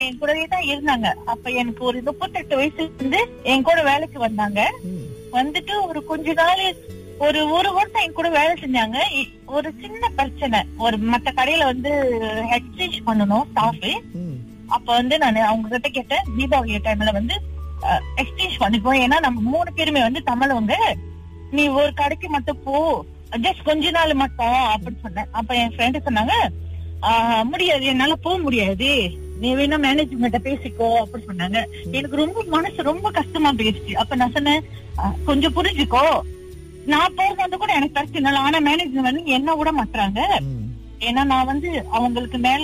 என் கூடவே தான் இருந்தாங்க அப்ப எனக்கு ஒரு முப்பத்தெட்டு வயசுல இருந்து என் கூட வேலைக்கு வந்தாங்க ம், வந்துட்டு ஒரு கொஞ்ச நாள் ஒரு ஒரு வருஷம் என் கூட வேலை செஞ்சாங்க இ- ஒரு சின்ன பிரச்சனை ஒரு மத்த கடையில வந்து எக்ஸ்சேஞ்ச் பண்ணணும் ஸ்டாஃப் ம், அப்ப வந்து நான் அவங்க கிட்ட கேட்டேன் தீபாவளி டைம்ல வந்து எக்ஸ்சேஞ்ச் பண்ணிப்போம் ஏன்னா நம்ம மூணு பேருமே வந்து தமிழவங்க நீ ஒரு கடைக்கு மட்டும் போ ஜஸ்ட் கொஞ்ச நாள் மட்டும் அப்படின்னு சொன்னேன் அப்ப என் ஃப்ரெண்டு சொன்னாங்க "ஆஹ், முடியாது என்னால போக முடியாது நீ வேணா மேனேஜ்மெண்ட்ட பேசிக்கோ அப்படின்னு சொன்னாங்க எனக்கு ரொம்ப மனசு ரொம்ப கஷ்டமா போயிடுச்சு அப்ப நான் சொன்னேன் "ஆஹ், கொஞ்சம் புரிஞ்சுக்கோ நான் போறது வந்து கூட எனக்கு பிரச்சனை இல்லை ஆனா மேனேஜ்மெண்ட் வந்து என்ன விட மாட்டாங்க ம், ஏன்னா நான் வந்து அவங்களுக்கு மேல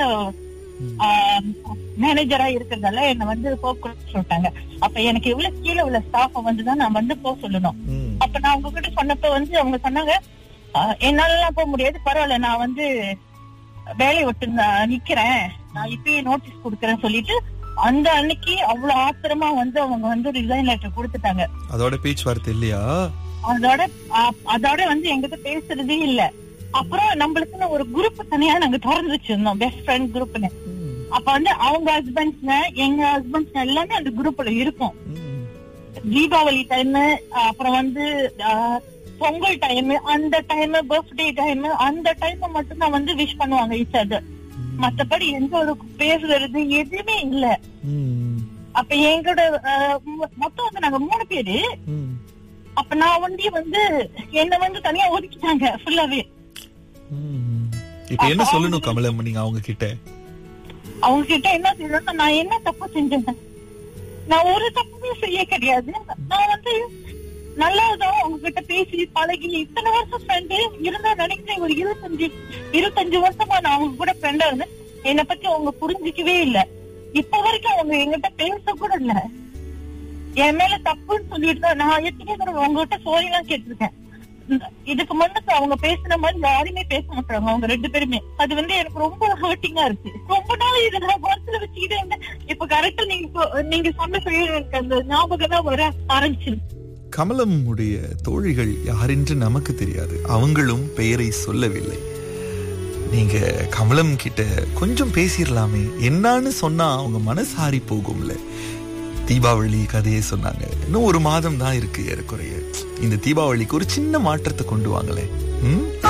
ம். மேனேஜரா இருக்கிறதால என்ன வந்து போக சொல்லிட்டாங்க அப்ப எனக்கு எவ்வளவு கீழே உள்ள ஸ்டாஃப வந்துதான் நான் வந்து போக சொல்லணும் ம், அப்ப நான் அவங்க கிட்ட சொன்னப்ப வந்து அவங்க சொன்னாங்க "ஆஹ், என்னால எல்லாம் போக முடியாது பரவாயில்ல நான் வந்து வேலையை விட்டு நான் நிக்கிறேன் நான் இப்பயே நோட்டீஸ் கொடுக்கறேன்னு சொல்லிட்டு அந்த அன்னைக்கு அவ்வளவு ஆத்திரமா வந்து அவங்க வந்து ரிசைன் லெட்டர் கொடுத்துட்டாங்க அதோட பேச்சுவார்த்தை இல்லையா அதோட அ- அதோட வந்து எங்கிட்ட பேசுறதே இல்ல அப்புறம் நம்மளுக்குன்னு ஒரு குரூப் தனியா நாங்க திறந்து வச்சிருந்தோம் பெஸ்ட் ஃப்ரெண்ட் குரூப்னு ம், அப்ப வந்து அவங்க ஹஸ்பண்ட்ஸ் எங்க ஹஸ்பண்ட்ஸ் எல்லாமே அந்த குரூப்ல இருக்கும் ம், தீபாவளி டைம் அப்புறம் வந்து ஆஹ், பொங்கல் டைம் அந்த டைம் பர்த்டே டைம் அந்த டைம் மட்டும் தான் வந்து விஷ் பண்ணுவாங்க ஈச் அதர் மத்தபடி எந்த ஒரு பேசுறது எதுவுமே இல்ல ம், அப்ப எங்களோட ஆஹ், மொ- மொத்தம் வந்து நாங்க மூணு பேரு ம், அப்ப நான் ஒண்டி வந்து என்ன வந்து தனியா ஒதுக்கிட்டாங்க ஃபுல்லாவே ம். இப்ப என்ன சொல்லணும் கமலம் நீங்க அவங்க கிட்ட அவங்க கிட்ட என்ன செய்யணும் நான் என்ன தப்பு செஞ்சேன் நான் ஒரு தப்புமே செய்ய கிடையாது நான் வந்து நல்லதான் அவங்க கிட்ட பேசி பழகி இத்தனை வருஷம் ஃப்ரெண்டு இருந்தா நினைக்கிறேன் ஒரு இருபத்தஞ்சு இருபத்தஞ்சு வருஷமா நான் அவங்க கூட ஃப்ரெண்டா இருந்தேன் என்னை பத்தி அவங்க புரிஞ்சிக்கவே இல்ல இப்ப வரைக்கும் அவங்க என்கிட்ட பேச கூட இல்ல என் மேல தப்புன்னு சொல்லிட்டு தான் நான் எத்தனை தடவை உங்ககிட்ட சோரி எல்லாம் கேட்டிருக்கேன் இந்த- இதுக்கு முன்னுக்கு அவங்க பேசுன மாதிரி யாருமே பேச மாட்டாங்க அவங்க ரெண்டு பேருமே அது வந்து எனக்கு ரொம்ப ஹர்ட்டிங்கா இருக்கு ரொம்ப நாள் இதை நான் மனசுல வச்சுக்கிட்டே இருந்தேன் இப்ப கரெக்டா நீங்க இப்போ- நீங்க சொன்ன சொல்லி எனக்கு அந்த ஞாபகம் தான் வர ஆரம்பிச்சிருக்கு கமலம் உடைய தோழிகள் யாரென்று நமக்கு தெரியாது அவங்களும் பெயரை சொல்லவில்லை நீங்க கமலம் கிட்ட கொஞ்சம் பேசிடலாமே என்னான்னு சொன்னா அவங்க மனசாரி போகும்ல தீபாவளி கதையை சொன்னாங்க இன்னும் ஒரு மாதம் தான் இருக்கு ஏறக்குறைய இந்த தீபாவளிக்கு ஒரு சின்ன மாற்றத்தை கொண்டு வாங்களேன் ம்